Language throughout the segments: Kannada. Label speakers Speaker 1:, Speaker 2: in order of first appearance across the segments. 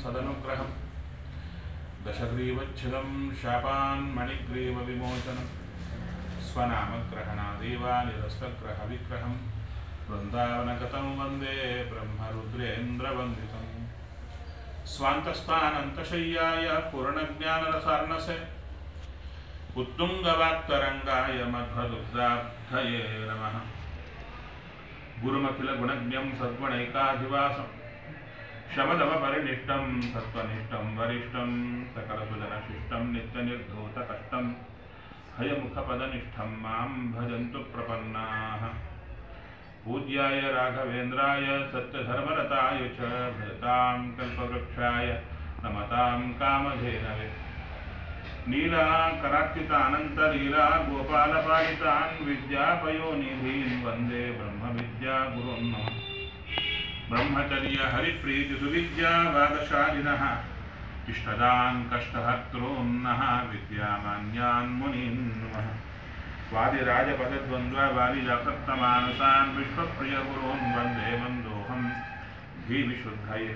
Speaker 1: सदनुग्रहं दशग्रीवच्छिदं शापान् मणिग्रीवविमोचनं स्वनामग्रहणादेवानिरस्तग्रहविग्रहं वृन्दावनगतं वन्दे ब्रह्मरुद्रेन्द्रवन्दितम् स्वान्तस्थानन्तशय्याय पूर्णज्ञानरसार्णसे उत्तुङ्गवाक्तरङ्गाय मध्वदुग्धाब्धये नमः गुरुमखिलगुणज्ञं सद्गुणैकाधिवासं शमदमपरिनिष्टं सत्त्वनिष्ठं वरिष्ठं सकलसुजनशिष्टं नित्यनिर्धूतकष्टं हयमुखपदनिष्ठं मां भजन्तु प्रपन्नाः पूज्याय राघवेन्द्राय सत्यधर्मरताय च भजतां कल्पवृक्षाय नमतां कामधेनवे नीलाकरार्चितानन्तलीला गोपालपालितान् विद्यापयोनिधीन् वन्दे ब्रह्मविद्यागुरुन् नमः ब्रह्मचर्यहरिप्रीतिसुविद्यावादशालिनः इष्टदान् कष्टहर्तॄन्नः विद्यामान्यान् मुनीन् नमः स्वादिराजपदद्वन्द्ववालिजासक्तमानसान् विश्वप्रियगुरून् वन्दे मन्दोऽहं धीविशुद्धये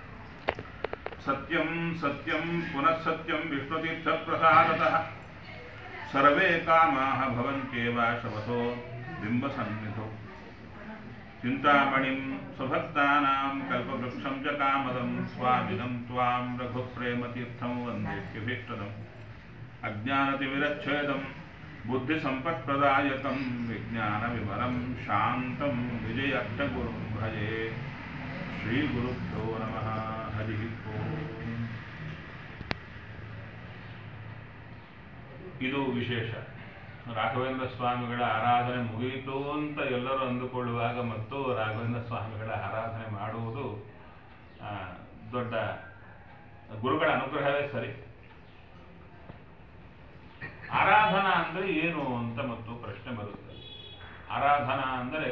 Speaker 1: सत्यं सत्यं पुनः सत्यं विष्णुतीर्थप्रसादतः सर्वे कामाः भवन्त्येव शवतो बिम्बसन्निधौ चिन्तामणिं स्वभक्तानां कल्पवृक्षं च कामदं स्वामिनं त्वां रघुप्रेमतीर्थं वन्देभ्यभीष्टदम् अज्ञानतिविरच्छेदं बुद्धिसम्पत्प्रदायकं विज्ञानविमलं शान्तं विजयक्षगुरुं भजे श्रीगुरुभ्यो नमः हरिः ओम् ಇದು ವಿಶೇಷ ರಾಘವೇಂದ್ರ ಸ್ವಾಮಿಗಳ ಆರಾಧನೆ ಮುಗಿಯಿತು ಅಂತ ಎಲ್ಲರೂ ಅಂದುಕೊಳ್ಳುವಾಗ ಮತ್ತು ರಾಘವೇಂದ್ರ ಸ್ವಾಮಿಗಳ ಆರಾಧನೆ ಮಾಡುವುದು ಆ, ದೊಡ್ಡ ಗುರುಗಳ ಅನುಗ್ರಹವೇ ಸರಿ ಆರಾಧನಾ ಅಂದರೆ ಏನು ಅಂತ ಮತ್ತು ಪ್ರಶ್ನೆ ಬರುತ್ತೆ ಆರಾಧನಾ ಅಂದರೆ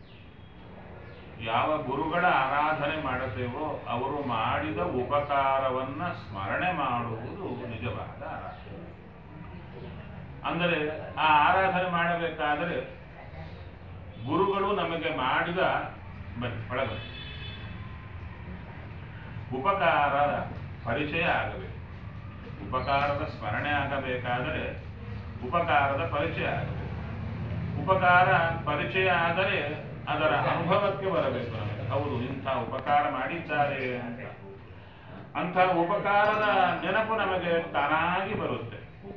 Speaker 1: ಯಾವ ಗುರುಗಳ ಆರಾಧನೆ ಮಾಡುತ್ತೇವೋ ಅವರು ಮಾಡಿದ ಉಪಕಾರವನ್ನ ಸ್ಮರಣೆ ಮಾಡುವುದು ನಿಜವಾದ ಆರಾಧನೆ ಅಂದರೆ ಆ ಆರಾಧನೆ ಮಾಡಬೇಕಾದರೆ ಗುರುಗಳು ನಮಗೆ ಮಾಡಿದ ಬನ್ನಿ ಒಳಗೆ ಉಪಕಾರದ ಪರಿಚಯ ಆಗಬೇಕು ಉಪಕಾರದ ಸ್ಮರಣೆ ಆಗಬೇಕಾದರೆ ಉಪಕಾರದ ಪರಿಚಯ ಆಗಬೇಕು ಉಪಕಾರ ಪರಿಚಯ ಆದರೆ ಅದರ ಅನುಭವಕ್ಕೆ ಬರಬೇಕು ನಮಗೆ ಹೌದು ಇಂಥ ಉಪಕಾರ ಮಾಡಿದ್ದಾರೆ ಅಂತ ಅಂಥ ಉಪಕಾರದ ನೆನಪು ನಮಗೆ ತಾನಾಗಿ ಬರುತ್ತೆ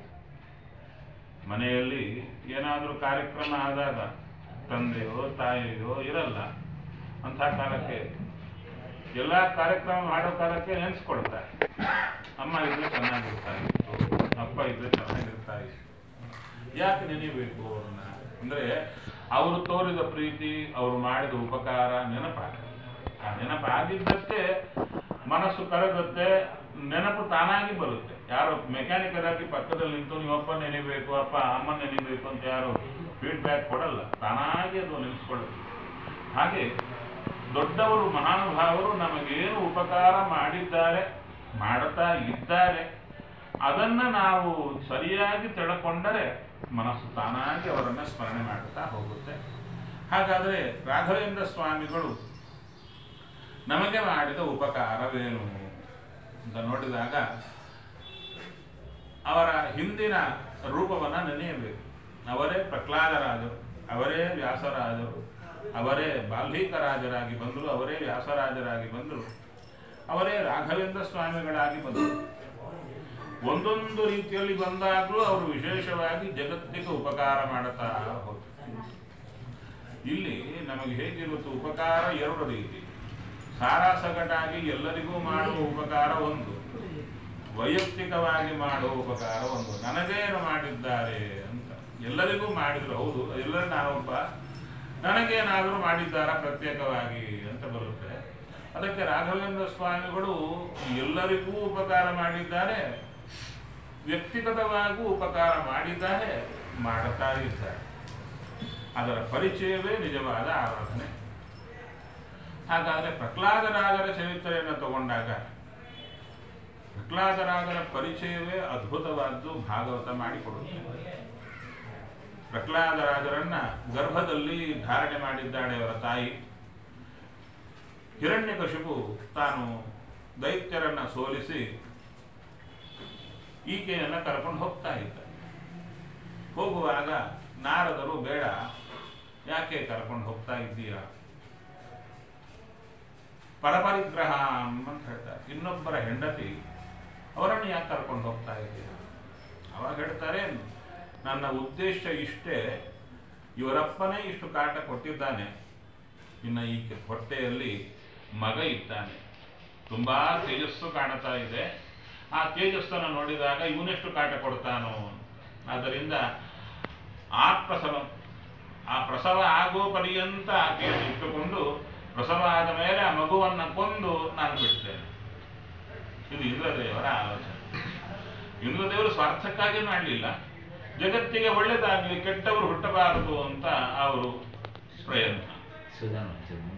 Speaker 1: ಮನೆಯಲ್ಲಿ ಏನಾದರೂ ಕಾರ್ಯಕ್ರಮ ಆದಾಗ ತಂದೆಯೋ ತಾಯಿಯೋ ಇರಲ್ಲ ಅಂಥ ಕಾಲಕ್ಕೆ ಎಲ್ಲ ಕಾರ್ಯಕ್ರಮ ಮಾಡೋ ಕಾಲಕ್ಕೆ ನೆನೆಸ್ಕೊಳ್ತಾರೆ ಅಮ್ಮ ಇದ್ರೆ ಚೆನ್ನಾಗಿರ್ತಾ ಇತ್ತು ಅಪ್ಪ ಇದ್ರೆ ಚೆನ್ನಾಗಿರ್ತಾ ಇತ್ತು ಯಾಕೆ ನೆನೆಯಬೇಕು ಅವ್ರನ್ನ ಅಂದ್ರೆ ಅವರು ತೋರಿದ ಪ್ರೀತಿ ಅವರು ಮಾಡಿದ ಉಪಕಾರ ನೆನಪಾಗುತ್ತೆ ಆ ನೆನಪಾಗಿದ್ದಕ್ಕೆ ಮನಸ್ಸು ಕರಗುತ್ತೆ ನೆನಪು ತಾನಾಗಿ ಬರುತ್ತೆ ಯಾರು ಮೆಕ್ಯಾನಿಕಲ್ ಆಗಿ ಪಕ್ಕದಲ್ಲಿ ನಿಂತು ನೀವು ಅಪ್ಪ ನೆನಿಬೇಕು ಅಪ್ಪ ಅಮ್ಮ ನೆನಿಬೇಕು ಅಂತ ಯಾರು ಫೀಡ್ಬ್ಯಾಕ್ ಕೊಡಲ್ಲ ತಾನಾಗಿ ಅದು ನೆನೆಸ್ಕೊಳ್ಳುತ್ತೆ ಹಾಗೆ ದೊಡ್ಡವರು ಮಹಾನುಭಾವರು ನಮಗೇನು ಉಪಕಾರ ಮಾಡಿದ್ದಾರೆ ಮಾಡುತ್ತಾ ಇದ್ದಾರೆ ಅದನ್ನ ನಾವು ಸರಿಯಾಗಿ ತಿಳ್ಕೊಂಡರೆ ಮನಸ್ಸು ತಾನಾಗಿ ಅವರನ್ನ ಸ್ಮರಣೆ ಮಾಡುತ್ತಾ ಹೋಗುತ್ತೆ ಹಾಗಾದರೆ ರಾಘವೇಂದ್ರ ಸ್ವಾಮಿಗಳು ನಮಗೆ ಮಾಡಿದ ಉಪಕಾರವೇನು ಅಂತ ನೋಡಿದಾಗ ಅವರ ಹಿಂದಿನ ರೂಪವನ್ನು ನೆನೆಯಬೇಕು ಅವರೇ ಪ್ರಹ್ಲಾದರಾಜರು ಅವರೇ ವ್ಯಾಸರಾಜರು ಅವರೇ ಬಾಲ್ಮೀಕರಾಜರಾಗಿ ಬಂದರು ಅವರೇ ವ್ಯಾಸರಾಜರಾಗಿ ಬಂದರು ಅವರೇ ರಾಘವೇಂದ್ರ ಸ್ವಾಮಿಗಳಾಗಿ ಬಂದರು ಒಂದೊಂದು ರೀತಿಯಲ್ಲಿ ಬಂದಾಗಲೂ ಅವರು ವಿಶೇಷವಾಗಿ ಜಗತ್ತಿಗೆ ಉಪಕಾರ ಮಾಡುತ್ತಾ ಹೋದರು ಇಲ್ಲಿ ನಮಗೆ ಹೇಗಿರುತ್ತೆ ಉಪಕಾರ ಎರಡು ರೀತಿ ಸಾರಾಸಗಟಾಗಿ ಎಲ್ಲರಿಗೂ ಮಾಡುವ ಉಪಕಾರ ಒಂದು ವೈಯಕ್ತಿಕವಾಗಿ ಮಾಡುವ ಉಪಕಾರ ಒಂದು ನನಗೇನು ಮಾಡಿದ್ದಾರೆ ಅಂತ ಎಲ್ಲರಿಗೂ ಮಾಡಿದ್ರು ಹೌದು ಎಲ್ಲರೂ ನಾನೊಬ್ಬ ನನಗೇನಾದರೂ ಮಾಡಿದ್ದಾರಾ ಪ್ರತ್ಯೇಕವಾಗಿ ಅಂತ ಬರುತ್ತೆ ಅದಕ್ಕೆ ರಾಘವೇಂದ್ರ ಸ್ವಾಮಿಗಳು ಎಲ್ಲರಿಗೂ ಉಪಕಾರ ಮಾಡಿದ್ದಾರೆ ವ್ಯಕ್ತಿಗತವಾಗೂ ಉಪಕಾರ ಮಾಡಿದ್ದಾರೆ ಮಾಡುತ್ತಾ ಇದ್ದಾರೆ ಅದರ ಪರಿಚಯವೇ ನಿಜವಾದ ಆರಾಧನೆ ಹಾಗಾದರೆ ಪ್ರಹ್ಲಾದರಾಜರ ಚರಿತ್ರೆಯನ್ನು ತಗೊಂಡಾಗ ಪ್ರಹ್ಲಾದರಾಜರ ಪರಿಚಯವೇ ಅದ್ಭುತವಾದ್ದು ಭಾಗವತ ಮಾಡಿಕೊಡುತ್ತೆ ಪ್ರಹ್ಲಾದರಾಜರನ್ನ ಗರ್ಭದಲ್ಲಿ ಧಾರಣೆ ಮಾಡಿದ್ದಾಳೆ ಅವರ ತಾಯಿ ಹಿರಣ್ಯಕಶಿಪು ತಾನು ದೈತ್ಯರನ್ನ ಸೋಲಿಸಿ ಈಕೆಯನ್ನ ಕರ್ಕೊಂಡು ಹೋಗ್ತಾ ಇದ್ದ ಹೋಗುವಾಗ ನಾರದರು ಬೇಡ ಯಾಕೆ ಕರ್ಕೊಂಡು ಹೋಗ್ತಾ ಇದ್ದೀರಾ ಪರಪರಿಗ್ರಹ ಅಂತ ಹೇಳ್ತಾರೆ ಇನ್ನೊಬ್ಬರ ಹೆಂಡತಿ ಅವರನ್ನು ಯಾಕೆ ಕರ್ಕೊಂಡು ಹೋಗ್ತಾ ಇದ್ದೀರಾ ಅವಾಗ ಹೇಳ್ತಾರೆ ನನ್ನ ಉದ್ದೇಶ ಇಷ್ಟೇ ಇವರಪ್ಪನೇ ಇಷ್ಟು ಕಾಟ ಕೊಟ್ಟಿದ್ದಾನೆ ಇನ್ನು ಈ ಹೊಟ್ಟೆಯಲ್ಲಿ ಮಗ ಇದ್ದಾನೆ ತುಂಬಾ ತೇಜಸ್ಸು ಕಾಣ್ತಾ ಇದೆ ಆ ತೇಜಸ್ಸನ್ನು ನೋಡಿದಾಗ ಇವನೆಷ್ಟು ಕಾಟ ಕೊಡ್ತಾನೋ ಆದ್ದರಿಂದ ಆ ಪ್ರಸವ ಆ ಪ್ರಸವ ಆಗೋ ಪರ್ಯಂತ ಆಕೆಯನ್ನು ಇಟ್ಟುಕೊಂಡು ಪ್ರಸವ ಆದ ಮೇಲೆ ಆ ಮಗುವನ್ನು ಕೊಂದು ನಾನು ಬಿಡ್ತೇನೆ ಇದು ಇಂದ್ರದೇವರ ಆಲೋಚನೆ ಇಂದ್ರದೇವರು ಸ್ವಾರ್ಥಕ್ಕಾಗಿ ಮಾಡಲಿಲ್ಲ ಜಗತ್ತಿಗೆ ಒಳ್ಳೆಯದಾಗಲಿ ಕೆಟ್ಟವರು ಹುಟ್ಟಬಾರದು ಅಂತ ಅವರು ಪ್ರಯತ್ನ
Speaker 2: ಸುಧಾನ ಒಂಚೂರು ಮುಂದೆ.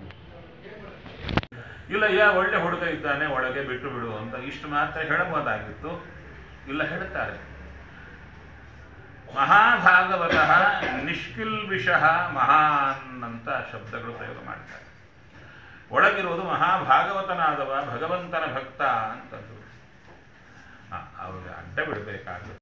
Speaker 1: ಇಲ್ಲ ಯಾ ಒಳ್ಳೆ ಹುಡುಗ ಇದ್ದಾನೆ ಒಳಗೆ ಬಿಟ್ಟು ಬಿಡು ಅಂತ ಇಷ್ಟು ಮಾತ್ರ ಹೇಳಬಹುದಾಗಿತ್ತು ಇಲ್ಲ ಹೇಳ್ತಾರೆ ಮಹಾಭಾಗವತಃ ನಿಷ್ಕಿಲ್ವಿಷಃ ಮಹಾನ್ ಅಂತ ಶಬ್ದಗಳು ಪ್ರಯೋಗ ಮಾಡ್ತಾರೆ ಒಳಗಿರುವುದು ಮಹಾಭಾಗವತನಾದವ ಭಗವಂತನ ಭಕ್ತ ಅಂತಂದ್ರು ಆ, ಅವ್ರಿಗೆ ಅಡ್ಡ ಬಿಡಬೇಕಾಗುತ್ತೆ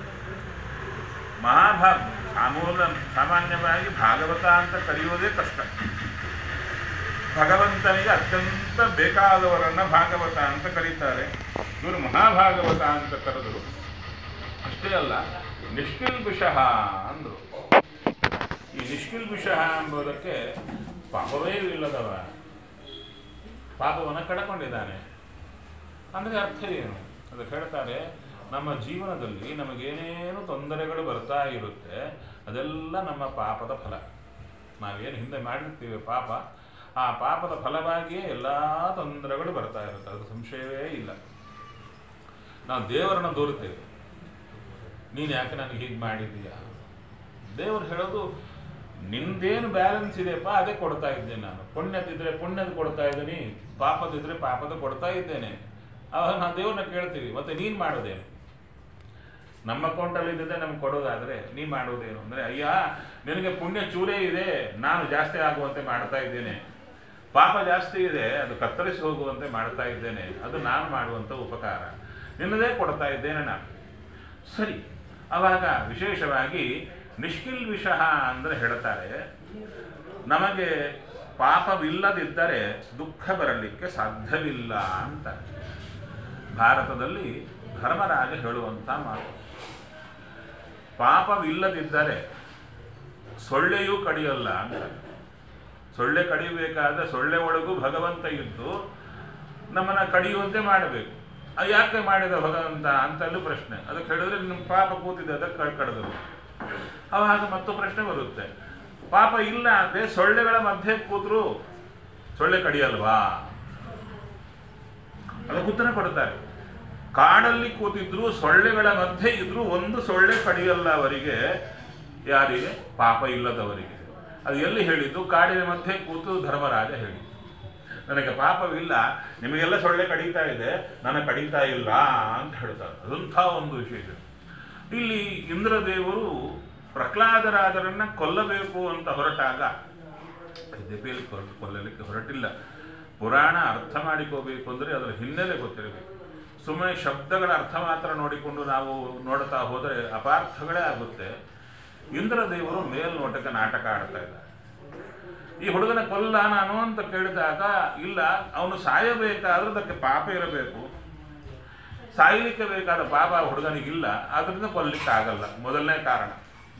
Speaker 1: ಮಹಾಭಾಗ ಸಾಮೂಲ ಸಾಮಾನ್ಯವಾಗಿ ಭಾಗವತ ಅಂತ ಕರೆಯುವುದೇ ಕಷ್ಟ ಭಗವಂತನಿಗೆ ಅತ್ಯಂತ ಬೇಕಾದವರನ್ನ ಭಾಗವತ ಅಂತ ಕರೀತಾರೆ ಇವರು ಮಹಾಭಾಗವತ ಅಂತ ಕರೆದರು ಅಷ್ಟೇ ಅಲ್ಲ ನಿಷ್ಕಿಲ್ಬಿಷಃ ಅಂದರು ಈ ನಿಷ್ಕಿಲ್ಬಿಷಃ ಎಂಬುದಕ್ಕೆ ಪಾಪವೇ ಇಲ್ಲದವ ಪಾಪವನ್ನು ಕಳಕೊಂಡಿದ್ದಾನೆ ಅಂದರೆ ಅರ್ಥ ಏನು ಅದು ಹೇಳ್ತಾರೆ ನಮ್ಮ ಜೀವನದಲ್ಲಿ ನಮಗೇನೇನು ತೊಂದರೆಗಳು ಬರ್ತಾ ಇರುತ್ತೆ ಅದೆಲ್ಲ ನಮ್ಮ ಪಾಪದ ಫಲ ನಾವೇನು ಹಿಂದೆ ಮಾಡಿರ್ತೀವಿ ಪಾಪ ಆ ಪಾಪದ ಫಲವಾಗಿಯೇ ಎಲ್ಲ ತೊಂದರೆಗಳು ಬರ್ತಾ ಇರುತ್ತೆ ಅದು ಸಂಶಯವೇ ಇಲ್ಲ ನಾವು ದೇವರನ್ನ ದೂರುತ್ತೇವೆ ನೀನು ಯಾಕೆ ನನಗೆ ಹೀಗೆ ಮಾಡಿದ್ದೀಯಾ ದೇವರು ಹೇಳೋದು ನಿಂದೇನು ಬ್ಯಾಲೆನ್ಸ್ ಇದೆಯಪ್ಪ ಅದೇ ಕೊಡ್ತಾ ಇದ್ದೇನೆ ನಾನು ಪುಣ್ಯದಿದ್ರೆ ಪುಣ್ಯದ ಕೊಡ್ತಾ ಇದ್ದೀನಿ ಪಾಪದಿದ್ರೆ ಪಾಪದ ಕೊಡ್ತಾ ಇದ್ದೇನೆ ಅವಾಗ ನಾವು ದೇವ್ರನ್ನ ಕೇಳ್ತೀವಿ ಮತ್ತೆ ನೀನು ಮಾಡೋದೇನು ನಮ್ಮ ಅಕೌಂಟಲ್ಲಿ ಇದ್ದಿದ್ದೆ ನಮ್ಗೆ ಕೊಡೋದಾದ್ರೆ ನೀ ಮಾಡೋದೇನು ಅಂದ್ರೆ ಅಯ್ಯ ನಿನಗೆ ಪುಣ್ಯ ಚೂರೇ ಇದೆ ನಾನು ಜಾಸ್ತಿ ಆಗುವಂತೆ ಮಾಡ್ತಾ ಇದ್ದೇನೆ ಪಾಪ ಜಾಸ್ತಿ ಇದೆ ಅದು ಕತ್ತರಿಸಿ ಹೋಗುವಂತೆ ಮಾಡ್ತಾ ಇದ್ದೇನೆ ಅದು ನಾನು ಮಾಡುವಂಥ ಉಪಕಾರ ನಿನ್ನದೇ ಕೊಡ್ತಾ ಇದ್ದೇನೆ ನಾನು ಸರಿ ಅವಾಗ ವಿಶೇಷವಾಗಿ ನಿಷ್ಕಿಲ್ ವಿಷಃ ಅಂದರೆ ಹೇಳ್ತಾರೆ ನಮಗೆ ಪಾಪವಿಲ್ಲದಿದ್ದರೆ ದುಃಖ ಬರಲಿಕ್ಕೆ ಸಾಧ್ಯವಿಲ್ಲ ಅಂತ ಭಾರತದಲ್ಲಿ ಧರ್ಮರಾಜ ಹೇಳುವಂಥ ಮಾತು ಪಾಪವಿಲ್ಲದಿದ್ದರೆ ಸೊಳ್ಳೆಯೂ ಕಡಿಯಲ್ಲ ಅಂತ ಸೊಳ್ಳೆ ಕಡಿಬೇಕಾದ್ರೆ ಸೊಳ್ಳೆ ಒಳಗೂ ಭಗವಂತ ಇದ್ದು ನಮ್ಮನ್ನ ಕಡಿಯುವಂತೆ ಮಾಡಬೇಕು ಅದು ಯಾಕೆ ಮಾಡಿದ ಭಗವಂತ ಅಂತಲೂ ಪ್ರಶ್ನೆ ಅದಕ್ಕೆ ಹೇಳಿದ್ರೆ ನಿಮ್ಮ ಪಾಪ ಕೂತಿದೆ ಅದಕ್ಕೆ ಕಡ್ ಕಡ್ದರು ಅವಾಗ ಮತ್ತು ಪ್ರಶ್ನೆ ಬರುತ್ತೆ ಪಾಪ ಇಲ್ಲ ಅಂದ್ರೆ ಸೊಳ್ಳೆಗಳ ಮಧ್ಯೆ ಕೂತರು ಸೊಳ್ಳೆ ಕಡಿಯಲ್ವಾ ಅದಕ್ಕೆ ಉತ್ತರ ಕೊಡ್ತಾರೆ ಕಾಡಲ್ಲಿ ಕೂತಿದ್ರು ಸೊಳ್ಳೆಗಳ ಮಧ್ಯೆ ಇದ್ರು ಒಂದು ಸೊಳ್ಳೆ ಕಡಿಯಲ್ಲ ಅವರಿಗೆ ಯಾರಿಗೆ ಪಾಪ ಇಲ್ಲದವರಿಗೆ ಅದು ಎಲ್ಲಿ ಹೇಳಿದ್ದು ಕಾಡಿನ ಮಧ್ಯೆ ಕೂತು ಧರ್ಮರಾಜ ಹೇಳಿದ್ದು ನನಗೆ ಪಾಪವಿಲ್ಲ ನಿಮಗೆಲ್ಲ ಸೊಳ್ಳೆ ಕಡಿತಾ ಇದೆ ನನಗೆ ಕಡಿತಾ ಇಲ್ಲ ಅಂತ ಹೇಳ್ತಾರೆ ಅದಂಥ ಒಂದು ವಿಶೇಷ ಇಲ್ಲಿ ಇಂದ್ರದೇವರು ಪ್ರಹ್ಲಾದರಾಜರನ್ನ ಕೊಲ್ಲಬೇಕು ಅಂತ ಹೊರಟಾಗ ಯದ್ಯಪಿಯಲ್ಲಿ ಕೊಲ್- ಕೊಲ್ಲಲಿಕ್ಕೆ ಹೊರಟಿಲ್ಲ ಪುರಾಣ ಅರ್ಥ ಮಾಡಿಕೋಬೇಕು ಅಂದರೆ ಅದರ ಹಿನ್ನೆಲೆ ಗೊತ್ತಿರಬೇಕು ಸುಮ್ಮನೆ ಶಬ್ದಗಳ ಅರ್ಥ ಮಾತ್ರ ನೋಡಿಕೊಂಡು ನಾವು ನೋಡ್ತಾ ಹೋದರೆ ಅಪಾರ್ಥಗಳೇ ಆಗುತ್ತೆ ಇಂದ್ರದೇವರು ಮೇಲ್ನೋಟಕ್ಕೆ ನಾಟಕ ಆಡ್ತಾ ಇದ್ದಾರೆ ಈ ಹುಡುಗನ ಕೊಲ್ಲ ನಾನು ಅಂತ ಕೇಳಿದಾಗ ಇಲ್ಲ ಅವನು ಸಾಯಬೇಕಾದ್ರೆ ಅದಕ್ಕೆ ಪಾಪ ಇರಬೇಕು ಸಾಯಲಿಕ್ಕೆ ಬೇಕಾದ ಪಾಪ ಆ ಹುಡುಗನಿಗಿಲ್ಲ ಆದ್ರಿಂದ ಕೊಲ್ಲಿಕ್ಕೆ ಆಗಲ್ಲ ಮೊದಲನೇ ಕಾರಣ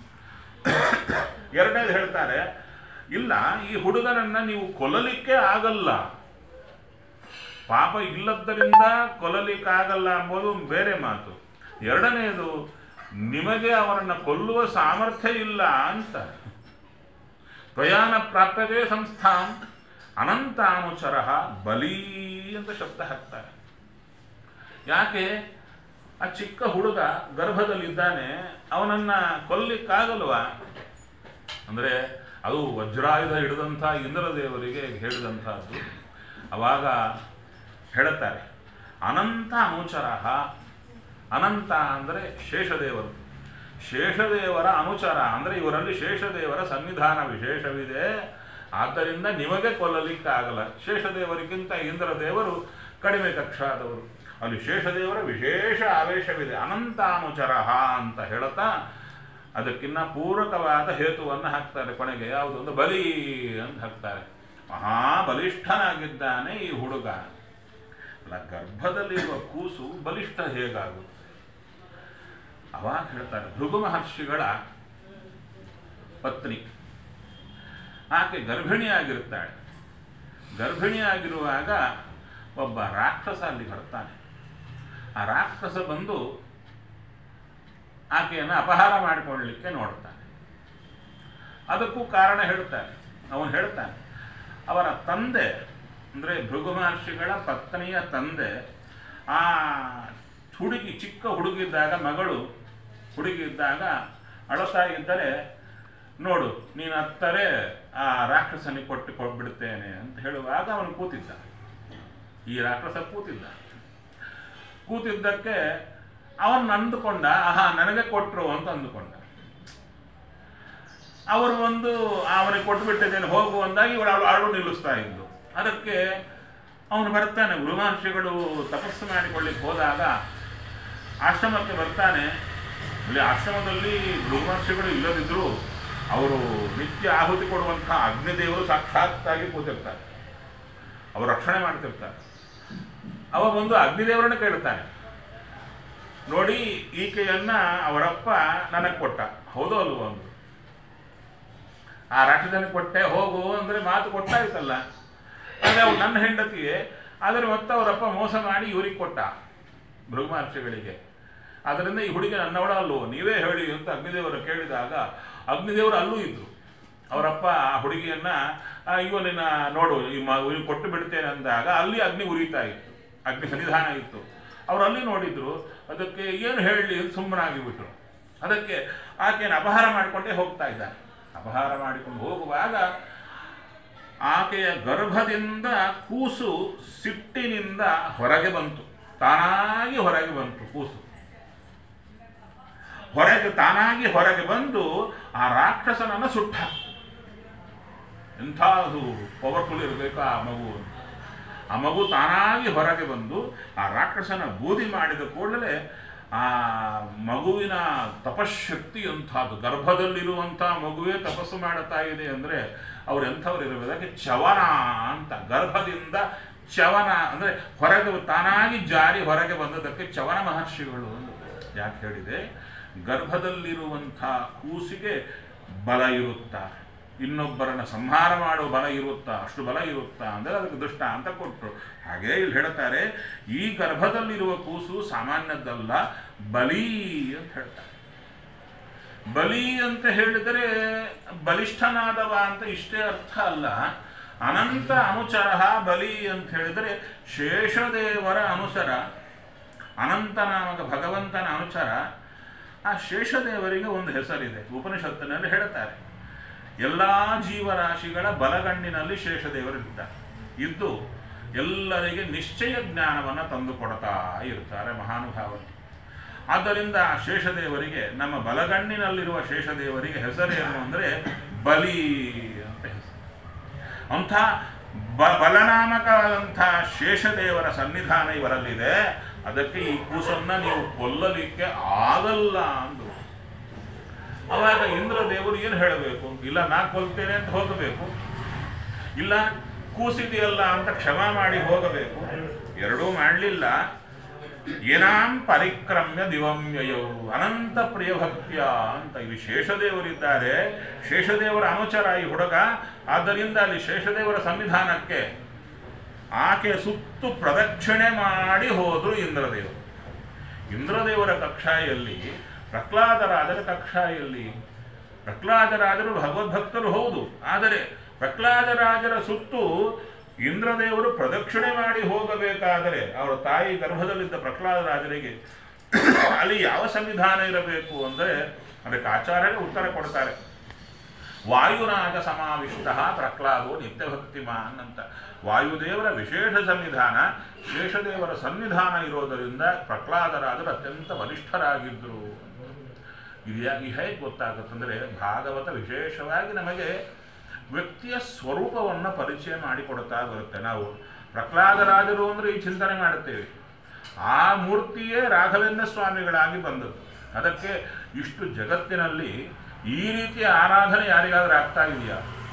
Speaker 1: ಎರಡನೇದು ಹೇಳ್ತಾರೆ ಇಲ್ಲ ಈ ಹುಡುಗನನ್ನ ನೀವು ಕೊಲ್ಲಲಿಕ್ಕೆ ಆಗಲ್ಲ ಪಾಪ ಇಲ್ಲದ್ದರಿಂದ ಕೊಲ್ಲಲಿಕ್ಕಾಗಲ್ಲ ಎಂಬುದು ಬೇರೆ ಮಾತು ಎರಡನೆಯದು ನಿಮಗೆ ಅವರನ್ನ ಕೊಲ್ಲುವ ಸಾಮರ್ಥ್ಯ ಇಲ್ಲ ಅಂತ ತ್ವಯಾನ ಪ್ರಾಪ್ಯತೆ ಸಂಸ್ಥಾಂ ಅನಂತಾನುಚರ ಬಲಿ ಅಂತ ಶಬ್ದ ಹಾಕ್ತಾರೆ ಯಾಕೆ ಆ ಚಿಕ್ಕ ಹುಡುಗ ಗರ್ಭದಲ್ಲಿದ್ದಾನೆ ಅವನನ್ನ ಕೊಲ್ಲಿಕ್ಕಾಗಲ್ವಾ ಅಂದರೆ ಅದು ವಜ್ರಾಯುಧ ಹಿಡಿದಂಥ ಇಂದ್ರದೇವರಿಗೆ ಹೇಳಿದಂಥದ್ದು ಅವಾಗ ಹೇಳುತ್ತಾರೆ ಅನಂತ ಅನುಚರ ಅನಂತ ಅಂದರೆ ಶೇಷದೇವರು ಶೇಷದೇವರ ಅನುಚರ ಅಂದರೆ ಇವರಲ್ಲಿ ಶೇಷದೇವರ ಸನ್ನಿಧಾನ ವಿಶೇಷವಿದೆ ಆದ್ದರಿಂದ ನಿಮಗೆ ಕೊಲ್ಲಲಿಕ್ಕಾಗಲ್ಲ ಶೇಷದೇವರಿಗಿಂತ ಇಂದ್ರದೇವರು ಕಡಿಮೆ ಕಕ್ಷಾದವರು ಅಲ್ಲಿ ಶೇಷದೇವರ ವಿಶೇಷ ಆವೇಶವಿದೆ ಅನಂತಾನುಚರ ಅಂತ ಹೇಳುತ್ತಾ ಅದಕ್ಕಿನ್ನ ಪೂರಕವಾದ ಹೇತುವನ್ನು ಹಾಕ್ತಾರೆ ಕೊನೆಗೆ ಯಾವುದೊಂದು ಬಲಿ ಅಂತ ಹಾಕ್ತಾರೆ ಮಹಾಬಲಿಷ್ಠನಾಗಿದ್ದಾನೆ ಈ ಹುಡುಗ ಅಲ್ಲ ಗರ್ಭದಲ್ಲಿರುವ ಕೂಸು ಬಲಿಷ್ಠ ಹೇಗಾಗುತ್ತೆ ಅವಾಗ ಹೇಳ್ತಾರೆ ಭೃಗು ಮಹರ್ಷಿಗಳ ಪತ್ನಿ ಆಕೆ ಗರ್ಭಿಣಿಯಾಗಿರುತ್ತಾಳೆ ಗರ್ಭಿಣಿಯಾಗಿರುವಾಗ ಒಬ್ಬ ರಾಕ್ಷಸ ಅಲ್ಲಿ ಬರ್ತಾನೆ ಆ ರಾಕ್ಷಸ ಬಂದು ಆಕೆಯನ್ನು ಅಪಹಾರ ಮಾಡಿಕೊಳ್ಳಲಿಕ್ಕೆ ನೋಡ್ತಾನೆ ಅದಕ್ಕೂ ಕಾರಣ ಹೇಳ್ತಾನೆ ಅವನು ಹೇಳ್ತಾನೆ ಅವರ ತಂದೆ ಅಂದರೆ ಭೃಗು ಮಹರ್ಷಿಗಳ ಪತ್ನಿಯ ತಂದೆ ಆ ಹುಡುಗಿ ಚಿಕ್ಕ ಹುಡುಗಿದ್ದಾಗ ಮಗಳು ಹುಡುಗಿ ಇದ್ದಾಗ ಅಳತಾ ಇದ್ದರೆ ನೋಡು ನೀನು ಹತ್ತರೆ ಆ ರಾಕ್ಷಸನಿಗೆ ಕೊಟ್ಟು ಕೊಟ್ಬಿಡ್ತೇನೆ ಅಂತ ಹೇಳುವಾಗ ಅವನು ಕೂತಿದ್ದ ಈ ರಾಕ್ಷಸ ಕೂತಿದ್ದ ಕೂತಿದ್ದಕ್ಕೆ ಅವನು ಅಂದುಕೊಂಡ ಆಹಾ ನನಗೆ ಕೊಟ್ರು ಅಂತ ಅಂದುಕೊಂಡ ಅವರು ಒಂದು ಅವನಿಗೆ ಕೊಟ್ಬಿಟ್ಟಿದ್ದೇನೆ ಹೋಗು ಅಂದಾಗ ಇವಳು ಅವಳು ಆಳು ನಿಲ್ಲಿಸ್ತಾ ಇದ್ದು ಅದಕ್ಕೆ ಅವನು ಬರ್ತಾನೆ ಗುರುಮಹರ್ಷಿಗಳು ತಪಸ್ಸು ಮಾಡಿಕೊಳ್ಳಿಕ್ಕೆ ಹೋದಾಗ ಆಶ್ರಮಕ್ಕೆ ಬರ್ತಾನೆ ಅಲ್ಲಿ ಆಶ್ರಮದಲ್ಲಿ ಗುರುಮಹರ್ಷಿಗಳು ಇಲ್ಲದಿದ್ದರೂ ಅವರು ನಿತ್ಯ ಆಹುತಿ ಕೊಡುವಂತಹ ಅಗ್ನಿದೇವರು ಸಾಕ್ಷಾತ್ತಾಗಿ ಕೂತಿರ್ತಾರೆ ಅವರು ರಕ್ಷಣೆ ಮಾಡ್ತಿರ್ತಾರೆ ಅವ ಬಂದು ಅಗ್ನಿದೇವರನ್ನ ಕೇಳ್ತಾನೆ ನೋಡಿ ಈಕೆಯನ್ನ ಅವರಪ್ಪ ನನಗೆ ಕೊಟ್ಟ ಹೌದೋ ಅಲ್ವೋ ಅಂದ್ರು ಆ ರಾಕ್ಷಸನಿಗೆ ಕೊಟ್ಟೆ ಹೋಗು ಅಂದ್ರೆ ಮಾತು ಕೊಟ್ಟಾಯ್ತಲ್ಲ ಆದರೆ ಅವ್ರು ನನ್ನ ಹೆಂಡತಿಗೆ ಆದರೆ ಮತ್ತೆ ಅವರಪ್ಪ ಮೋಸ ಮಾಡಿ ಇವ್ರಿಗೆ ಕೊಟ್ಟ ಭೃಗುಮಹರ್ಷಿಗಳಿಗೆ ಅದರಿಂದ ಈ ಹುಡುಗಿ ನನ್ನವಳ ಅಲ್ವೋ ನೀವೇ ಹೇಳಿ ಅಂತ ಅಗ್ನಿದೇವರು ಕೇಳಿದಾಗ ಅಗ್ನಿದೇವರು ಅಲ್ಲೂ ಇದ್ರು ಅವರಪ್ಪ ಆ ಹುಡುಗಿಯನ್ನ ಆ, ಇವ ನಿನ್ನ ನೋಡು ಈ ಮ ಇವ್ನಿಗೆ ಕೊಟ್ಟು ಬಿಡ್ತೇನೆ ಅಂದಾಗ ಅಲ್ಲಿ ಅಗ್ನಿ ಉರಿತಾ ಇತ್ತು ಅಗ್ನಿ ಸನ್ನಿಧಾನ ಇತ್ತು ಅವರು ಅಲ್ಲಿ ನೋಡಿದ್ರು ಅದಕ್ಕೆ ಏನು ಹೇಳಲಿ ಅಂತ ಸುಮ್ಮನಾಗಿಬಿಟ್ರು ಅದಕ್ಕೆ ಆಕೆಯನ್ನು ಅಪಹಾರ ಮಾಡಿಕೊಂಡೇ ಹೋಗ್ತಾ ಇದ್ದಾನೆ ಅಪಹಾರ ಮಾಡಿಕೊಂಡು ಹೋಗುವಾಗ ಆಕೆಯ ಗರ್ಭದಿಂದ ಕೂಸು ಸಿಟ್ಟಿನಿಂದ ಹೊರಗೆ ಬಂತು ತಾನಾಗಿ ಹೊರಗೆ ಬಂತು ಕೂಸು ಹೊರಗೆ ತಾನಾಗಿ ಹೊರಗೆ ಬಂದು ಆ ರಾಕ್ಷಸನನ್ನು ಸುಟ್ಟ ಎಂಥದು ಪವರ್ಫುಲ್ ಇರಬೇಕು ಆ ಮಗು ಅಂತ. ಆ ಮಗು ತಾನಾಗಿ ಹೊರಗೆ ಬಂದು ಆ ರಾಕ್ಷಸನ ಬೂದಿ ಮಾಡಿದ ಕೂಡಲೇ ಆ ಮಗುವಿನ ತಪಶಕ್ತಿ ಎಂಥದ್ದು ಗರ್ಭದಲ್ಲಿರುವಂಥ ಮಗುವೇ ತಪಸ್ಸು ಮಾಡುತ್ತಾ ಇದೆ ಅಂದರೆ ಅವ್ರು ಎಂಥವ್ರು ಇರಬೇಕು ಅದಕ್ಕೆ ಚವನ ಅಂತ ಗರ್ಭದಿಂದ ಚವನ ಅಂದರೆ ಹೊರಗೆ ತಾನಾಗಿ ಜಾರಿ ಹೊರಗೆ ಬಂದದಕ್ಕೆ ಚವನ ಮಹರ್ಷಿಗಳು ಅಂತ ಯಾಕೆ ಹೇಳಿದೆ ಗರ್ಭದಲ್ಲಿರುವಂಥ ಕೂಸಿಗೆ ಬಲ ಇರುತ್ತಾ ಇನ್ನೊಬ್ಬರನ್ನ ಸಂಹಾರ ಮಾಡುವ ಬಲ ಇರುತ್ತಾ ಅಷ್ಟು ಬಲ ಇರುತ್ತಾ ಅಂದರೆ ಅದಕ್ಕೆ ದುಷ್ಟ ಅಂತ ಕೊಟ್ಟರು ಹಾಗೆ ಇಲ್ಲಿ ಹೇಳ್ತಾರೆ ಈ ಗರ್ಭದಲ್ಲಿರುವ ಕೂಸು ಸಾಮಾನ್ಯದ್ದಲ್ಲ ಬಲಿ ಅಂತ ಹೇಳ್ತಾರೆ ಬಲಿ ಅಂತ ಹೇಳಿದರೆ ಬಲಿಷ್ಠನಾದವ ಅಂತ ಇಷ್ಟೇ ಅರ್ಥ ಅಲ್ಲ ಅನಂತ ಅನುಚರ ಬಲಿ ಅಂತ ಹೇಳಿದರೆ ಶೇಷದೇವರ ಅನುಸರ ಅನಂತ ನಾಮಕ ಭಗವಂತನ ಅನುಚರ ಆ ಶೇಷದೇವರಿಗೆ ಒಂದು ಹೆಸರಿದೆ ಉಪನಿಷತ್ತಿನಲ್ಲಿ ಹೇಳ್ತಾರೆ ಎಲ್ಲ ಜೀವರಾಶಿಗಳ ಬಲಗಣ್ಣಿನಲ್ಲಿ ಶೇಷದೇವರಿದ್ದಾರೆ ಇದ್ದು ಎಲ್ಲರಿಗೆ ನಿಶ್ಚಯ ಜ್ಞಾನವನ್ನು ತಂದುಕೊಡ್ತಾ ಇರ್ತಾರೆ ಮಹಾನುಭಾವರು ಆದ್ದರಿಂದ ಆ ಶೇಷದೇವರಿಗೆ ನಮ್ಮ ಬಲಗಣ್ಣಿನಲ್ಲಿರುವ ಶೇಷದೇವರಿಗೆ ಹೆಸರೇನು ಅಂದರೆ ಬಲಿ ಅಂತ ಹೆಸರು ಅಂಥ ಬ ಬಲನಾಮಕವಾದಂಥ ಶೇಷದೇವರ ಸನ್ನಿಧಾನ ಇವರಲ್ಲಿದೆ ಅದಕ್ಕೆ ಈ ಕೂಸನ್ನ ನೀವು ಕೊಲ್ಲಲಿಕ್ಕೆ ಆಗಲ್ಲ ಅಂದರು ಅವಾಗ ಇಂದ್ರದೇವರು ಏನು ಹೇಳಬೇಕು ಇಲ್ಲ ನಾ ಕೊಲ್ತೇನೆ ಅಂತ ಹೋಗಬೇಕು ಇಲ್ಲ ಕೂಸಿದೆಯಲ್ಲ ಅಂತ ಕ್ಷಮ ಮಾಡಿ ಹೋಗಬೇಕು ಎರಡೂ ಮಾಡಲಿಲ್ಲ ಏನಾಂ ಪರಿಕ್ರಮ್ಯ ದಿವಂಯಯವು ಅನಂತ ಪ್ರಿಯ ಭಕ್ತಿಯ ಅಂತ ಇಲ್ಲಿ ಶೇಷದೇವರಿದ್ದಾರೆ ಶೇಷದೇವರ ಅನುಚರ ಈ ಹುಡುಗ ಆದ್ದರಿಂದ ಅಲ್ಲಿ ಶೇಷದೇವರ ಸನ್ನಿಧಾನಕ್ಕೆ ಆಕೆ ಸುತ್ತು ಪ್ರದಕ್ಷಿಣೆ ಮಾಡಿ ಹೋದ್ರು ಇಂದ್ರದೇವರು ಇಂದ್ರದೇವರ ಕಕ್ಷಾಯಲ್ಲಿ ಪ್ರಹ್ಲಾದರಾಜರ ಕಕ್ಷಾಯಲ್ಲಿ ಪ್ರಹ್ಲಾದರಾಜರು ಭಗವದ್ಭಕ್ತರು ಹೌದು ಆದರೆ ಪ್ರಹ್ಲಾದರಾಜರ ಸುತ್ತು ಇಂದ್ರದೇವರು ಪ್ರದಕ್ಷಿಣೆ ಮಾಡಿ ಹೋಗಬೇಕಾದರೆ ಅವರ ತಾಯಿ ಗರ್ಭದಲ್ಲಿದ್ದ ಪ್ರಹ್ಲಾದರಾಜರಿಗೆ ಅಲ್ಲಿ ಯಾವ ಸಂವಿಧಾನ ಇರಬೇಕು ಅಂದರೆ ಅದಕ್ಕೆ ಆಚಾರ್ಯರೇ ಉತ್ತರ ಕೊಡ್ತಾರೆ ವಾಯುನಾಗ ಸಮಾವಿಷ್ಟ ಪ್ರಹ್ಲಾದೋ ನಿತ್ಯಭಕ್ತಿಮಾನ್ ಅಂತ ವಾಯುದೇವರ ವಿಶೇಷ ಸನ್ನಿಧಾನ ಶೇಷದೇವರ ಸನ್ನಿಧಾನ ಇರೋದರಿಂದ ಪ್ರಹ್ಲಾದರಾಜರು ಅತ್ಯಂತ ಬಲಿಷ್ಠರಾಗಿದ್ದರು ಇದು ಯಾ- ಈ ಹೇಗೆ ಗೊತ್ತಾಗುತ್ತಂದರೆ ಭಾಗವತ ವಿಶೇಷವಾಗಿ ನಮಗೆ ವ್ಯಕ್ತಿಯ ಸ್ವರೂಪವನ್ನು ಪರಿಚಯ ಮಾಡಿಕೊಡ್ತಾ ಬರುತ್ತೆ ನಾವು ಪ್ರಹ್ಲಾದರಾಜರು ಅಂದ್ರೆ ಈ ಚಿಂತನೆ ಮಾಡುತ್ತೇವೆ ಆ ಮೂರ್ತಿಯೇ ರಾಘವೇಂದ್ರ ಸ್ವಾಮಿಗಳಾಗಿ ಬಂದದ್ದು ಅದಕ್ಕೆ ಇಷ್ಟು ಜಗತ್ತಿನಲ್ಲಿ ಈ ರೀತಿಯ ಆರಾಧನೆ ಯಾರಿಗಾದ್ರೂ ಆಗ್ತಾ ಇದೆಯಾ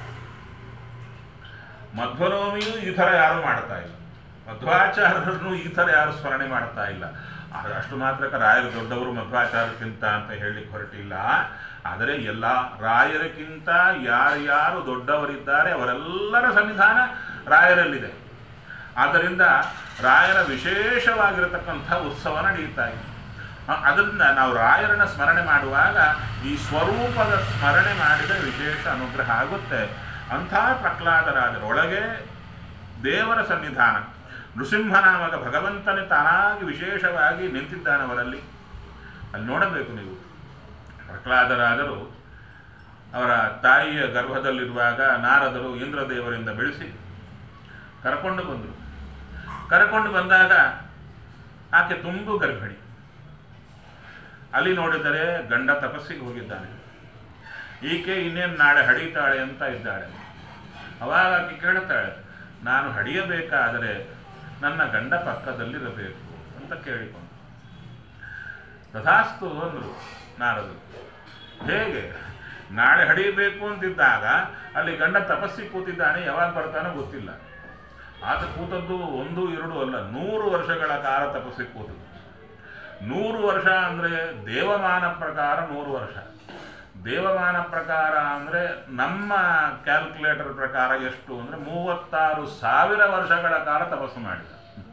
Speaker 1: ಮಧ್ವನವಮಿಯೂ ಈ ಥರ ಯಾರು ಮಾಡ್ತಾ ಇಲ್ಲ ಮಧ್ವಾಚಾರ್ಯರನ್ನು ಈ ಥರ ಯಾರು ಸ್ಮರಣೆ ಮಾಡ್ತಾ ಇಲ್ಲ ಆದ್ರೆ ಅಷ್ಟು ಮಾತ್ರಕ್ಕೆ ರಾಯರು ದೊಡ್ಡವರು ಮಧ್ವಾಚಾರ್ಯಕ್ಕಿಂತ ಅಂತ ಹೇಳಲಿಕ್ಕೆ ಹೊರಟಿಲ್ಲ ಆದರೆ ಎಲ್ಲ ರಾಯರಕ್ಕಿಂತ ಯಾರ್ಯಾರು ದೊಡ್ಡವರಿದ್ದಾರೆ ಅವರೆಲ್ಲರ ಸನ್ನಿಧಾನ ರಾಯರಲ್ಲಿದೆ ಆದ್ದರಿಂದ ರಾಯರ ವಿಶೇಷವಾಗಿರತಕ್ಕಂಥ ಉತ್ಸವ ನಡೆಯುತ್ತಾ ಇದೆ ಅ- ಅದರಿಂದ ನಾವು ರಾಯರನ್ನ ಸ್ಮರಣೆ ಮಾಡುವಾಗ ಈ ಸ್ವರೂಪದ ಸ್ಮರಣೆ ಮಾಡಿದರೆ ವಿಶೇಷ ಅನುಗ್ರಹ ಆಗುತ್ತೆ ಅಂಥ ಪ್ರಹ್ಲಾದರಾಜರೊಳಗೆ ದೇವರ ಸನ್ನಿಧಾನ ನೃಸಿಂಹನಾಮಕ ಭಗವಂತನೇ ತಾನಾಗಿ ವಿಶೇಷವಾಗಿ ನಿಂತಿದ್ದಾನವರಲ್ಲಿ ಅಲ್ಲಿ ನೋಡಬೇಕು ನೀವು ಪ್ರಹ್ಲಾದರಾಜರು ಅವರ ತಾಯಿಯ ಗರ್ಭದಲ್ಲಿರುವಾಗ ನಾರದರು ಇಂದ್ರದೇವರಿಂದ ಬೆಳೆಸಿ ಕರ್ಕೊಂಡು ಬಂದರು ಕರ್ಕೊಂಡು ಬಂದಾಗ ಆಕೆ ತುಂಬು ಗರ್ಭಿಣಿ ಅಲ್ಲಿ ನೋಡಿದರೆ ಗಂಡ ತಪಸ್ಸಿಗೆ ಹೋಗಿದ್ದಾನೆ ಈಕೆ ಇನ್ನೇನು ನಾಳೆ ಹಡಿತಾಳೆ ಅಂತ ಇದ್ದಾಳೆ ಅವಾಗ ಆಕೆ ಕೇಳುತ್ತಾಳೆ ನಾನು ಹಡಿಯಬೇಕಾದರೆ ನನ್ನ ಗಂಡ ಪಕ್ಕದಲ್ಲಿರಬೇಕು ಅಂತ ಕೇಳಿಕೊಂಡು ತಥಾಸ್ತು ಅಂದರು ನಾರದರು ಹೇಗೆ ನಾಳೆ ಹಡಿಯಬೇಕು ಅಂತಿದ್ದಾಗ ಅಲ್ಲಿ ಗಂಡ ತಪಸ್ಸಿಗೆ ಕೂತಿದ್ದಾನೆ ಯಾವಾಗ ಬರ್ತಾನೋ ಗೊತ್ತಿಲ್ಲ ಆತ ಕೂತದ್ದು ಒಂದು ಎರಡು ಅಲ್ಲ ನೂರು ವರ್ಷಗಳ ಕಾಲ ತಪಸ್ಸಿಗೆ ಕೂತದ್ದು ನೂರು ವರ್ಷ ಅಂದರೆ ದೇವಮಾನ ಪ್ರಕಾರ ನೂರು ವರ್ಷ ದೇವಮಾನ ಪ್ರಕಾರ ಅಂದರೆ ನಮ್ಮ ಕ್ಯಾಲ್ಕುಲೇಟರ್ ಪ್ರಕಾರ ಎಷ್ಟು ಅಂದರೆ ಮೂವತ್ತಾರು ಸಾವಿರ ವರ್ಷಗಳ ಕಾಲ ತಪಸ್ಸು ಮಾಡಿದ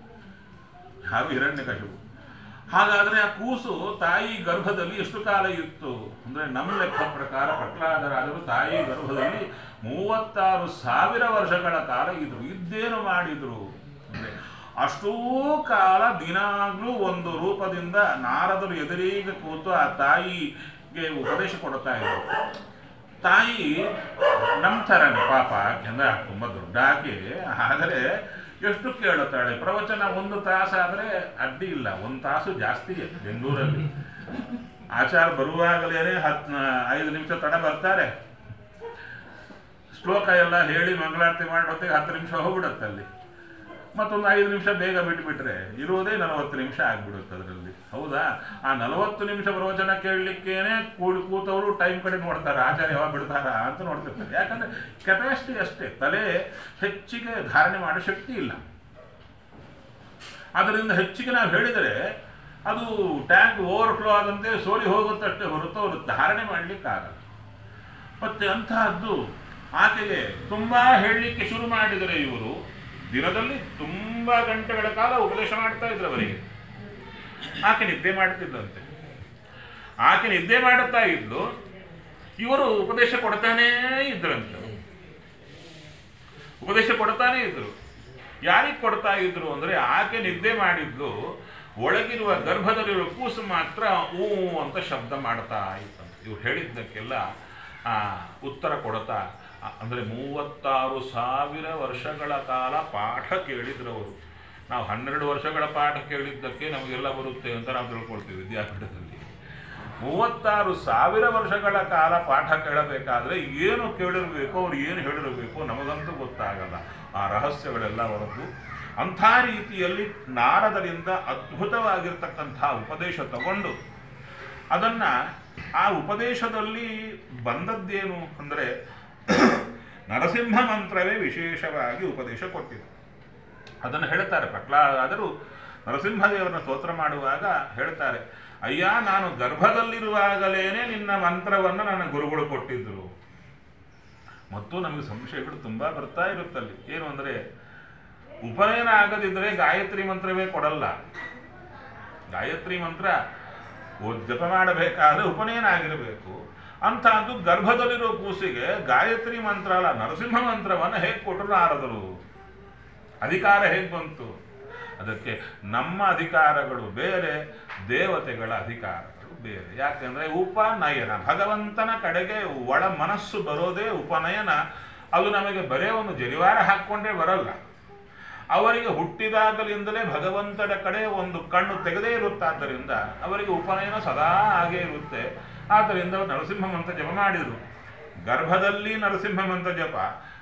Speaker 1: ಯಾವ ಹಿರಣ್ಯಕಶಿಪು ಹಾಗಾದರೆ ಆ ಕೂಸು ತಾಯಿ ಗರ್ಭದಲ್ಲಿ ಎಷ್ಟು ಕಾಲ ಇತ್ತು ಅಂದರೆ ನಮ್ಮ ಲೆಕ್ಕ ಪ್ರಕಾರ ಪ್ರಹ್ಲಾದರಾಜರು ತಾಯಿ ಗರ್ಭದಲ್ಲಿ ಮೂವತ್ತಾರು ಸಾವಿರ ವರ್ಷಗಳ ಕಾಲ ಇದ್ರು ಇದ್ದೇನು ಮಾಡಿದ್ರು ಅಂದರೆ ಅಷ್ಟೂ ಕಾಲ ದಿನಾಗ್ಲೂ ಒಂದು ರೂಪದಿಂದ ನಾರದರು ಎದುರಿಗೆ ಕೂತು ಆ ತಾಯಿಗೆ ಉಪದೇಶ ಕೊಡ್ತಾ ಇದ್ರು ತಾಯಿ ನಮ್ಮ ಥರನೇ ಪಾಪ ಯಾಕೆಂದ್ರೆ ತುಂಬ ದೊಡ್ಡ ಆಕೆ ಆದರೆ ಎಷ್ಟು ಕೇಳುತ್ತಾಳೆ ಪ್ರವಚನ ಒಂದು ತಾಸಾದರೆ ಅಡ್ಡಿ ಇಲ್ಲ ಒಂದು ತಾಸು ಜಾಸ್ತಿ ಬೆಂಗಳೂರಲ್ಲಿ ಆಚಾರ ಬರುವಾಗಲೇ ಹತ್ತು ಐದು ನಿಮಿಷ ತಡ ಬರ್ತಾರೆ ಶ್ಲೋಕ ಎಲ್ಲ ಹೇಳಿ ಮಂಗಳಾರತಿ ಮಾಡೋತ್ತಿಗೆ ಹತ್ತು ನಿಮಿಷ ಹೋಗ್ಬಿಡುತ್ತೆ ಅಲ್ಲಿ ಮತ್ತೊಂದು ಐದು ನಿಮಿಷ ಬೇಗ ಬಿಟ್ಬಿಟ್ರೆ ಇರೋದೇ ನಲವತ್ತು ನಿಮಿಷ ಆಗ್ಬಿಡುತ್ತೆ ಅದರಲ್ಲಿ ಹೌದಾ ಆ ನಲವತ್ತು ನಿಮಿಷ ಪ್ರವಚನ ಕೇಳಲಿಕ್ಕೇನೆ ಕೂಡಿ ಕೂತವರು ಟೈಮ್ ಕಡೆ ನೋಡ್ತಾರೆ ಆಚಾರ್ಯ ಯಾವಾಗ ಬಿಡ್ತಾರ ಅಂತ ನೋಡ್ತಿರ್ತಾರೆ ಯಾಕಂದ್ರೆ ಕೆಪಾಸಿಟಿ ಅಷ್ಟೇ ತಲೆ ಹೆಚ್ಚಿಗೆ ಧಾರಣೆ ಮಾಡೋ ಶಕ್ತಿ ಇಲ್ಲ ಅದರಿಂದ ಹೆಚ್ಚಿಗೆ ನಾವು ಹೇಳಿದರೆ ಅದು ಟ್ಯಾಂಕ್ ಓವರ್ಫ್ಲೋ ಆದಂತೆ ಸೋರಿ ಹೋಗುತ್ತಷ್ಟೇ ಹೊರತು ಅವರು ಧಾರಣೆ ಮಾಡಲಿಕ್ಕಾಗಲ್ಲ ಮತ್ತೆ ಅಂತಹದ್ದು ಆಕೆಗೆ ತುಂಬಾ ಹೇಳಲಿಕ್ಕೆ ಶುರು ಮಾಡಿದರೆ ಇವರು ದಿನದಲ್ಲಿ ತುಂಬಾ ಗಂಟೆಗಳ ಕಾಲ ಉಪದೇಶ ಮಾಡ್ತಾ ಇದ್ರು ಅವರಿಗೆ ಆಕೆ ನಿದ್ದೆ ಮಾಡ್ತಿದ್ದಂತೆ ಆಕೆ ನಿದ್ದೆ ಮಾಡುತ್ತಾ ಇದ್ಲು ಇವರು ಉಪದೇಶ ಕೊಡ್ತಾನೇ ಇದ್ರಂತೆ ಉಪದೇಶ ಕೊಡ್ತಾನೇ ಇದ್ರು ಯಾರಿಗೆ ಕೊಡ್ತಾ ಇದ್ರು ಅಂದ್ರೆ ಆಕೆ ನಿದ್ದೆ ಮಾಡಿದ್ಲು ಒಳಗಿರುವ ಗರ್ಭದಲ್ಲಿರುವ ಕೂಸು ಮಾತ್ರ ಊ ಅಂತ ಶಬ್ದ ಮಾಡ್ತಾ ಇತ್ತಂತೆ ಇವ್ರು ಹೇಳಿದ್ದಕ್ಕೆಲ್ಲ ಆ, ಉತ್ತರ ಕೊಡ್ತಾ ಆ, ಅಂದ್ರೆ ಮೂವತ್ತಾರು ಸಾವಿರ ವರ್ಷಗಳ ಕಾಲ ಪಾಠ ಕೇಳಿದ್ರು ಅವರು ನಾವು ಹನ್ನೆರಡು ವರ್ಷಗಳ ಪಾಠ ಕೇಳಿದ್ದಕ್ಕೆ ನಮಗೆಲ್ಲ ಬರುತ್ತೆ ಅಂತ ನಾವು ತಿಳ್ಕೊಳ್ತೀವಿ ವಿದ್ಯಾಪೀಠದಲ್ಲಿ ಮೂವತ್ತಾರು ಸಾವಿರ ವರ್ಷಗಳ ಕಾಲ ಪಾಠ ಕೇಳಬೇಕಾದ್ರೆ ಏನು ಕೇಳಿರಬೇಕು ಅವ್ರು ಏನು ಹೇಳಿರಬೇಕು ನಮಗಂತೂ ಗೊತ್ತಾಗಲ್ಲ ಆ ರಹಸ್ಯಗಳೆಲ್ಲ ಹೊರತು ಅಂಥ ರೀತಿಯಲ್ಲಿ ನಾರದರಿಂದ ಅದ್ಭುತವಾಗಿರ್ತಕ್ಕಂಥ ಉಪದೇಶ ತಗೊಂಡು ಅದನ್ನ ಆ ಉಪದೇಶದಲ್ಲಿ ಬಂದದ್ದೇನು ಅಂದರೆ ನರಸಿಂಹ ಮಂತ್ರವೇ ವಿಶೇಷವಾಗಿ ಉಪದೇಶ ಕೊಟ್ಟಿದೆ ಅದನ್ನು ಹೇಳ್ತಾರೆ ಪ್ರಹ್ಲಾದರು ನರಸಿಂಹದೇವರನ್ನ ಸ್ತೋತ್ರ ಮಾಡುವಾಗ ಹೇಳ್ತಾರೆ ಅಯ್ಯ ನಾನು ಗರ್ಭದಲ್ಲಿರುವಾಗಲೇನೆ ನಿನ್ನ ಮಂತ್ರವನ್ನು ನನ್ನ ಗುರುಗಳು ಕೊಟ್ಟಿದ್ದರು ಮತ್ತು ನಮಗೆ ಸಂಶಯಗಳು ತುಂಬಾ ಬರ್ತಾ ಇರುತ್ತಲ್ಲಿ ಏನು ಅಂದರೆ ಉಪನಯನ ಆಗದಿದ್ದರೆ ಗಾಯತ್ರಿ ಮಂತ್ರವೇ ಕೊಡಲ್ಲ ಗಾಯತ್ರಿ ಮಂತ್ರ ಓ- ಜಪ ಮಾಡಬೇಕಾದ್ರೆ ಉಪನಯನ ಆಗಿರಬೇಕು ಅಂತಹದ್ದು ಗರ್ಭದಲ್ಲಿರೋ ಕೂಸಿಗೆ ಗಾಯತ್ರಿ ಮಂತ್ರ ಅಲ್ಲ ನರಸಿಂಹ ಮಂತ್ರವನ್ನು ಹೇಗೆ ಕೊಟ್ಟರು ನಾರದರು ಅಧಿಕಾರ ಹೇಗೆ ಬಂತು ಅದಕ್ಕೆ ನಮ್ಮ ಅಧಿಕಾರಗಳು ಬೇರೆ ದೇವತೆಗಳ ಅಧಿಕಾರಗಳು ಬೇರೆ ಯಾಕೆಂದ್ರೆ ಉಪನಯನ ಭಗವಂತನ ಕಡೆಗೆ ಒಳ ಮನಸ್ಸು ಬರೋದೇ ಉಪನಯನ ಅದು ನಮಗೆ ಬರೇ ಒಂದು ಜರಿವಾರ ಹಾಕ್ಕೊಂಡೇ ಬರಲ್ಲ ಅವರಿಗೆ ಹುಟ್ಟಿದಾಗಲಿಂದಲೇ ಭಗವಂತನ ಕಡೆ ಒಂದು ಕಣ್ಣು ತೆಗೆದೇ ಇರುತ್ತಾದ್ದರಿಂದ ಅವರಿಗೆ ಉಪನಯನ ಸದಾ ಹಾಗೇ ಇರುತ್ತೆ ಆದ್ದರಿಂದ ಅವರು ನರಸಿಂಹ ಮಂತ್ರ ಜಪ ಮಾಡಿದರು ಗರ್ಭದಲ್ಲಿ ನರಸಿಂಹ ಮಂತ್ರ ಜಪ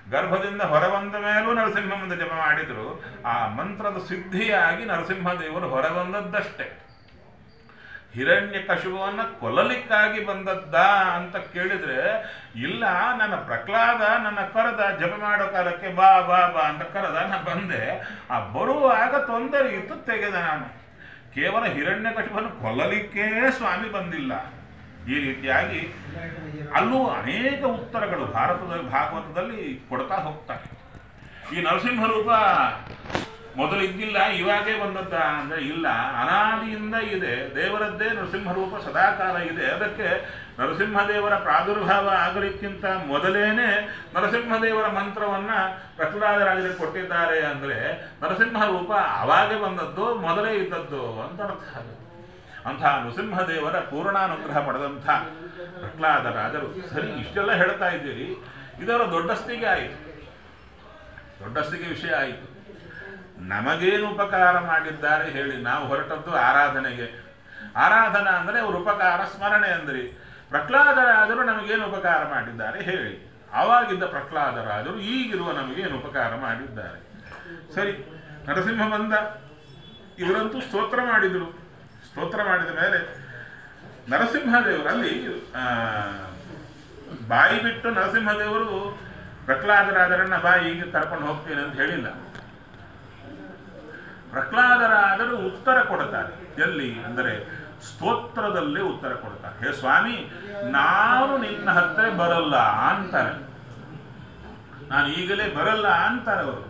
Speaker 1: ಗರ್ಭದಿಂದ ಹೊರಬಂದ ಮೇಲೂ ನರಸಿಂಹ ಮುಂದೆ ಜಪ ಮಾಡಿದ್ರು ಆ ಮಂತ್ರದ ಸಿದ್ಧಿಯಾಗಿ ನರಸಿಂಹದೇವರು ಹೊರಬಂದದ್ದಷ್ಟೇ ಹಿರಣ್ಯ ಕಶುವನ್ನ ಕೊಲ್ಲಲಿಕ್ಕಾಗಿ ಬಂದದ್ದ ಅಂತ ಕೇಳಿದ್ರೆ ಇಲ್ಲ ನನ್ನ ಪ್ರಹ್ಲಾದ ನನ್ನ ಕರೆದ ಜಪ ಮಾಡೋ ಕಾಲಕ್ಕೆ ಬಾ ಬಾ ಬಾ ಅಂತ ಕರೆದ ನಾ ಬಂದೆ ಆ ಬರುವಾಗ ತೊಂದರೆ ಇತ್ತು ತೆಗೆದ ನಾನು ಕೇವಲ ಹಿರಣ್ಯ ಕಶುವನ್ನು ಕೊಲ್ಲಲಿಕ್ಕೇ ಸ್ವಾಮಿ ಬಂದಿಲ್ಲ ಈ ರೀತಿಯಾಗಿ ಅಲ್ಲೂ ಅನೇಕ ಉತ್ತರಗಳು ಭಾರತದ ಭಾಗವತದಲ್ಲಿ ಕೊಡ್ತಾ ಹೋಗ್ತಾರೆ ಈ ನರಸಿಂಹ ರೂಪ ಮೊದಲು ಇದ್ದಿಲ್ಲ ಇವಾಗೇ ಬಂದದ್ದ ಅಂದ್ರೆ ಇಲ್ಲ ಅನಾದಿಯಿಂದ ಇದೆ ದೇವರದ್ದೇ ನರಸಿಂಹ ರೂಪ ಸದಾಕಾಲ ಇದೆ ಅದಕ್ಕೆ ನರಸಿಂಹದೇವರ ಪ್ರಾದುರ್ಭಾವ ಆಗಲಿಕ್ಕಿಂತ ಮೊದಲೇನೆ ನರಸಿಂಹದೇವರ ಮಂತ್ರವನ್ನ ಪ್ರಹ್ಲಾದರಾಜರಿಗೆ ಕೊಟ್ಟಿದ್ದಾರೆ ಅಂದ್ರೆ ನರಸಿಂಹ ರೂಪ ಅವಾಗೇ ಬಂದದ್ದು ಮೊದಲೇ ಇದ್ದದ್ದು ಅಂತ ಅರ್ಥ ಆಗುತ್ತೆ ಅಂಥ ನೃಸಿಂಹದೇವರ ಪೂರ್ಣಾನುಗ್ರಹ ಪಡೆದಂಥ ಪ್ರಹ್ಲಾದರಾಜರು ಸರಿ ಇಷ್ಟೆಲ್ಲ ಹೇಳ್ತಾ ಇದ್ದೀರಿ ಇದರ ದೊಡ್ಡಸ್ತಿಗೆ ಆಯಿತು ದೊಡ್ಡಸ್ತಿಗೆ ವಿಷಯ ಆಯಿತು ನಮಗೇನು ಉಪಕಾರ ಮಾಡಿದ್ದಾರೆ ಹೇಳಿ ನಾವು ಹೊರಟದ್ದು ಆರಾಧನೆಗೆ ಆರಾಧನಾ ಅಂದರೆ ಅವ್ರ ಉಪಕಾರ ಸ್ಮರಣೆ ಅಂದ್ರಿ ಪ್ರಹ್ಲಾದರಾಜರು ನಮಗೇನು ಉಪಕಾರ ಮಾಡಿದ್ದಾರೆ ಹೇಳಿ ಆವಾಗಿದ್ದ ಪ್ರಹ್ಲಾದರಾಜರು ಈಗಿರುವ ನಮಗೇನು ಉಪಕಾರ ಮಾಡಿದ್ದಾರೆ ಸರಿ ನರಸಿಂಹ ಬಂದ ಇವರಂತೂ ಸ್ತೋತ್ರ ಮಾಡಿದರು ಸ್ತೋತ್ರ ಮಾಡಿದ ಮೇಲೆ ನರಸಿಂಹದೇವರಲ್ಲಿ ಆ, ಬಾಯಿ ಬಿಟ್ಟು ನರಸಿಂಹದೇವರು ಪ್ರಹ್ಲಾದರಾಜರನ್ನ ಬಾ ಈಗ ಕರ್ಕೊಂಡು ಹೋಗ್ತೇನೆ ಅಂತ ಹೇಳಿಲ್ಲ ಪ್ರಹ್ಲಾದರಾದರು ಉತ್ತರ ಕೊಡ್ತಾರೆ ಎಲ್ಲಿ ಅಂದರೆ ಸ್ತೋತ್ರದಲ್ಲೇ ಉತ್ತರ ಕೊಡ್ತಾರೆ ಹೇ ಸ್ವಾಮಿ ನಾನು ನಿನ್ನ ಹತ್ರ ಬರಲ್ಲ ಅಂತಾರೆ ನಾನು ಈಗಲೇ ಬರಲ್ಲ ಅಂತಾರೆ ಅವರು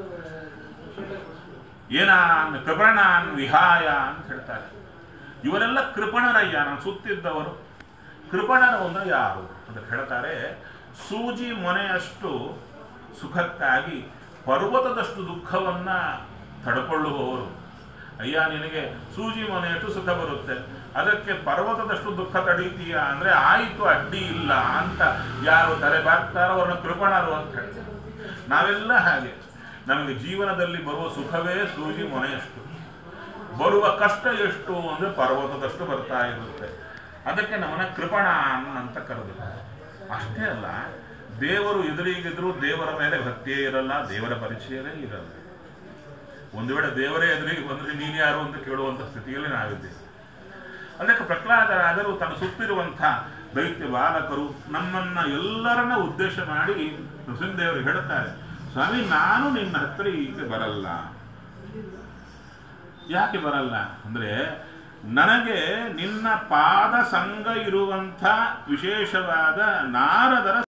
Speaker 1: ಏನಾನ್ ಕೃಪಣಾನ್ ವಿಹಾಯ ಅಂತ ಹೇಳ್ತಾರೆ ಇವರೆಲ್ಲ ಕೃಪಣರಯ್ಯ ನಾನು ಸುತ್ತಿದ್ದವರು ಕೃಪಣರು ಅಂದ್ರೆ ಯಾರು ಅಂತ ಹೇಳ್ತಾರೆ ಸೂಜಿ ಮೊನೆಯಷ್ಟು ಸುಖಕ್ಕಾಗಿ ಪರ್ವತದಷ್ಟು ದುಃಖವನ್ನ ತಡ್ಕೊಳ್ಳುವವರು ಅಯ್ಯ ನಿನಗೆ ಸೂಜಿ ಮೊನೆಯಷ್ಟು ಸುಖ ಬರುತ್ತೆ ಅದಕ್ಕೆ ಪರ್ವತದಷ್ಟು ದುಃಖ ತಡೀತೀಯ ಅಂದ್ರೆ ಆಯಿತು ಅಡ್ಡಿ ಇಲ್ಲ ಅಂತ ಯಾರು ತಲೆ ಬಾಗ್ತಾರೋ ಅವ್ರನ್ನ ಕೃಪಣರು ಅಂತ ಹೇಳ್ತಾರೆ ನಾವೆಲ್ಲ ಹಾಗೆ ನಮಗೆ ಜೀವನದಲ್ಲಿ ಬರುವ ಸುಖವೇ ಸೂಜಿ ಮೊನೆಯಷ್ಟು ಬರುವ ಕಷ್ಟ ಎಷ್ಟು ಅಂದ್ರೆ ಪರ್ವತದಷ್ಟು ಬರ್ತಾ ಇರುತ್ತೆ ಅದಕ್ಕೆ ನಮ್ಮನ್ನ ಕೃಪಣ ಅಂತ ಕರೆದು ಅಷ್ಟೇ ಅಲ್ಲ ದೇವರು ಎದುರಿಗಿದ್ರು ದೇವರ ಮೇಲೆ ಭಕ್ತಿಯೇ ಇರಲ್ಲ ದೇವರ ಪರಿಚಯವೇ ಇರಲ್ಲ ಒಂದು ವೇಳೆ ದೇವರೇ ಎದುರಿಗೆ ಬಂದ್ರೆ ನೀನು ಯಾರು ಅಂತ ಕೇಳುವಂತ ಸ್ಥಿತಿಯಲ್ಲಿ ನಾವಿದ್ದೇವೆ ಅದಕ್ಕೆ ಪ್ರಹ್ಲಾದರಾದರು ತನ್ನ ಸುತ್ತಿರುವಂಥ ದೈತ್ಯ ಬಾಲಕರು ನಮ್ಮನ್ನ ಎಲ್ಲರನ್ನ ಉದ್ದೇಶ ಮಾಡಿ ನೃಸಿಂಹದೇವರು ಹೇಳ್ತಾರೆ ಸ್ವಾಮಿ ನಾನು ನಿನ್ನ ಹತ್ರ ಈಗ ಬರಲ್ಲ ಯಾಕೆ ಬರಲ್ಲ ಅಂದ್ರೆ ನನಗೆ ನಿನ್ನ ಪಾದ ಸಂಘ ಇರುವಂಥ ವಿಶೇಷವಾದ ನಾರದರ